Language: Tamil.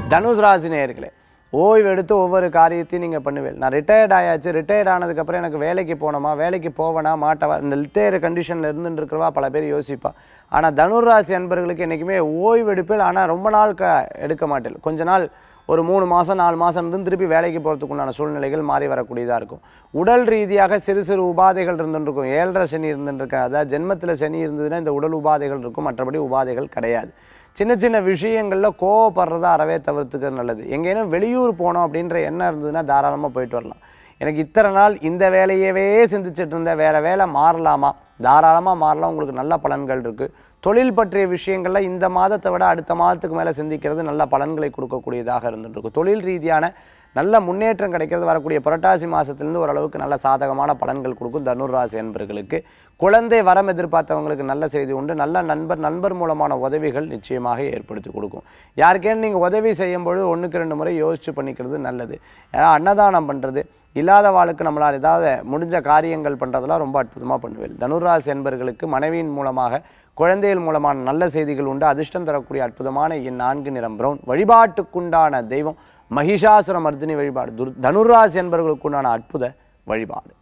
தனுஷ் ராசி நேயர்களே ஓய்வு எடுத்து ஒவ்வொரு காரியத்தையும் நீங்கள் பண்ணுவேன் நான் ரிட்டையர்ட் ஆயாச்சு ரிட்டையர்ட் ஆனதுக்கப்புறம் எனக்கு வேலைக்கு போகணுமா வேலைக்கு போவேனா மாட்டவா இந்த ரிட்டையர் கண்டிஷனில் இருந்துட்டு இருக்கிறவா பல பேர் யோசிப்பா ஆனால் தனுராசி அன்பர்களுக்கு என்றைக்குமே ஓய்வு எடுப்பேன் ஆனால் ரொம்ப நாள் க எடுக்க மாட்டேன் கொஞ்ச நாள் ஒரு மூணு மாதம் நாலு மாதம் இருந்து திருப்பி வேலைக்கு போகிறதுக்கு உண்டான சூழ்நிலைகள் மாறி வரக்கூடியதாக இருக்கும் உடல் ரீதியாக சிறு சிறு உபாதைகள் இருந்துருக்கும் ஏழரை சனி இருந்துருக்கும் அதாவது ஜென்மத்தில் சனி இருந்ததுன்னா இந்த உடல் உபாதைகள் இருக்கும் மற்றபடி உபாதைகள் கிடையாது சின்ன சின்ன விஷயங்களில் கோவப்படுறத அறவே தவிர்த்துக்கிறது நல்லது எங்கேனும் வெளியூர் போனோம் அப்படின்ற எண்ணம் இருந்ததுன்னா தாராளமாக போயிட்டு வரலாம் எனக்கு இத்தனை நாள் இந்த வேலையவே சிந்திச்சிட்டு இருந்தேன் வேறு வேலை மாறலாமா தாராளமாக மாறலாம் உங்களுக்கு நல்ல பலன்கள் இருக்குது தொழில் பற்றிய விஷயங்களில் இந்த மாதத்தை விட அடுத்த மாதத்துக்கு மேலே சிந்திக்கிறது நல்ல பலன்களை கொடுக்கக்கூடியதாக இருந்துட்டு இருக்கும் தொழில் ரீதியான நல்ல முன்னேற்றம் கிடைக்கிறது வரக்கூடிய புரட்டாசி மாதத்துலேருந்து ஓரளவுக்கு நல்ல சாதகமான பலன்கள் கொடுக்கும் தனுர்ராசி என்பர்களுக்கு குழந்தை வரம் எதிர்பார்த்தவங்களுக்கு நல்ல செய்தி உண்டு நல்ல நண்பர் நண்பர் மூலமான உதவிகள் நிச்சயமாக ஏற்படுத்தி கொடுக்கும் யாருக்கேன்னு நீங்கள் உதவி செய்யும்பொழுது ஒன்றுக்கு ரெண்டு முறை யோசித்து பண்ணிக்கிறது நல்லது ஏன்னா அன்னதானம் பண்ணுறது இல்லாத வாளுக்கு நம்மளால் ஏதாவது முடிஞ்ச காரியங்கள் பண்ணுறதெல்லாம் ரொம்ப அற்புதமாக பண்ணுவேன் தனுராசி என்பர்களுக்கு மனைவியின் மூலமாக குழந்தைகள் மூலமான நல்ல செய்திகள் உண்டு அதிர்ஷ்டம் தரக்கூடிய அற்புதமான என் நான்கு நிறம் பிரவுன் வழிபாட்டுக்குண்டான தெய்வம் மகிஷாசுர மர்தினி வழிபாடு துர் தனுராசி என்பவர்களுக்குண்டான அற்புத வழிபாடு